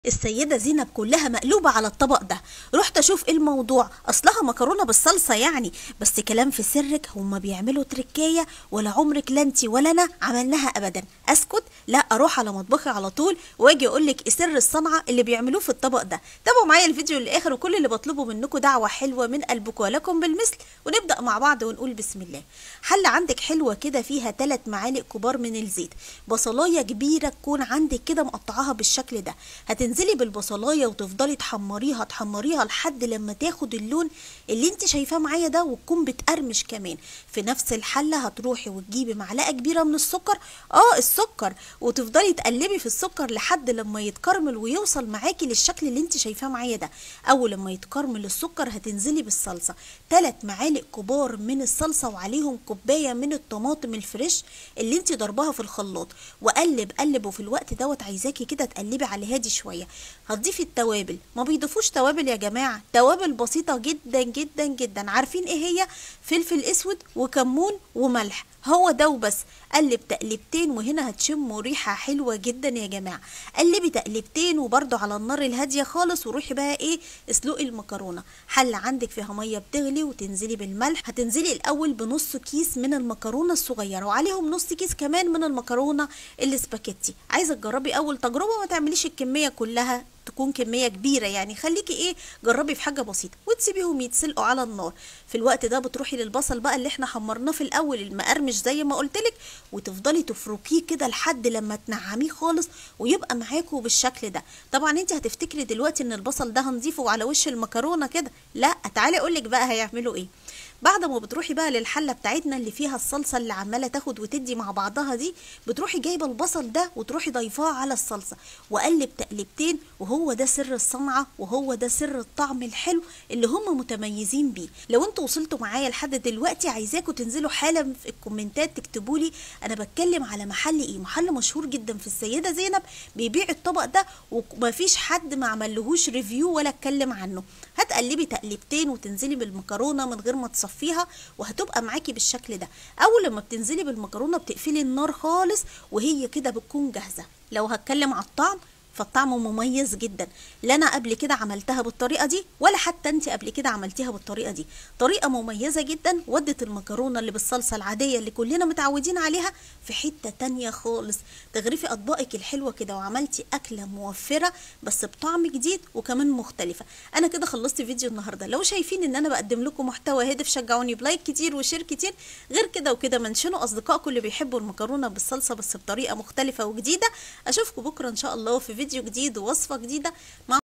السيدة زينب كلها مقلوبة على الطبق ده رحت اشوف ايه الموضوع اصلها مكرونة بالصلصة يعني بس كلام في سرك هما بيعملوا تركاية ولا عمرك لا انتي ولا انا عملناها ابدا اسكت لا اروح على مطبخي على طول واجي اقولك ايه سر الصنعة اللي بيعملوه في الطبق ده تابعوا معايا الفيديو للاخر وكل اللي بطلبه منكم دعوة حلوة من قلبكم ولكم بالمثل ونبدأ مع بعض ونقول بسم الله حلة عندك حلوة كده فيها 3 معالق كبار من الزيت بصلاية كبيرة تكون عندك كده مقطعاها بالشكل ده هتنزلي بالبصلايه وتفضلي تحمريها تحمريها لحد لما تاخد اللون اللي انت شايفاه معايا ده وتكون بتقرمش كمان في نفس الحله هتروحي وتجيبي معلقه كبيره من السكر اه السكر وتفضلي تقلبي في السكر لحد لما يتكرمل ويوصل معاكي للشكل اللي انت شايفاه معايا ده اول لما يتكرمل السكر هتنزلي بالصلصه ثلاث معالق كبار من الصلصه وعليهم كوبايه من الطماطم الفريش اللي انت ضرباها في الخلاط وقلب قلب وفي الوقت دوت عايزاكي كده تقلبي على هادي شويه هتضيفي التوابل ما بيضيفوش توابل يا جماعه توابل بسيطه جدا جدا جدا عارفين ايه هي فلفل اسود وكمون وملح هو ده وبس قلب تقلبتين وهنا هتشموا ريحة حلوة جدا يا جماعة قلبي تقلبتين وبرده على النار الهادية خالص وروحي بقى ايه اسلقي المكرونة حلة عندك فيها مية بتغلي وتنزلي بالملح هتنزلي الاول بنص كيس من المكرونة الصغيرة وعليهم نص كيس كمان من المكرونة الاسباجيتي عايزة تجربي اول تجربة ما تعمليش الكمية كلها تكون كميه كبيره يعني خليكي ايه جربي في حاجه بسيطه وتسيبيهم يتسلقوا على النار في الوقت ده بتروحي للبصل بقى اللي احنا حمرناه في الاول المقرمش زي ما قلت لك وتفضلي تفركيه كده لحد لما تنعميه خالص ويبقى معاكوا بالشكل ده طبعا انت هتفتكري دلوقتي ان البصل ده هنضيفه على وش المكرونه كده لا تعالي اقول لك بقى هيعملوا ايه بعد ما بتروحي بقى للحله بتاعتنا اللي فيها الصلصه اللي عماله تاخد وتدي مع بعضها دي بتروحي جايبه البصل ده وتروحي ضيفاه على الصلصه وقلب تقلبتين وهو ده سر الصنعه وهو ده سر الطعم الحلو اللي هم متميزين بيه لو انتوا وصلتوا معايا لحد دلوقتي عايزاكم تنزلوا حالا في الكومنتات تكتبوا لي انا بتكلم على محل ايه محل مشهور جدا في السيده زينب بيبيع الطبق ده ومفيش حد ما عملهوش ريفيو ولا اتكلم عنه هتقلبي تقلبتين وتنزلي بالمكرونه من غير ما تصفيها وهتبقى معاكي بالشكل ده اول لما بتنزلي بالمكرونه بتقفلي النار خالص وهي كده بتكون جاهزه لو هتكلم على الطعم فالطعم مميز جدا لا انا قبل كده عملتها بالطريقه دي ولا حتى انت قبل كده عملتيها بالطريقه دي طريقه مميزه جدا ودت المكرونه اللي بالصلصه العاديه اللي كلنا متعودين عليها في حته تانية خالص تغرفي اطباقك الحلوه كده وعملتي اكله موفره بس بطعم جديد وكمان مختلفه انا كده خلصت فيديو النهارده لو شايفين ان انا بقدم لكم محتوى هادف شجعوني بلايك كتير وشير كتير غير كده وكده منشنوا اصدقائكم اللي بيحبوا المكرونه بالصلصه بس بطريقه مختلفه وجديده اشوفكم بكره ان شاء الله في فيديو جديد ووصفه جديده مع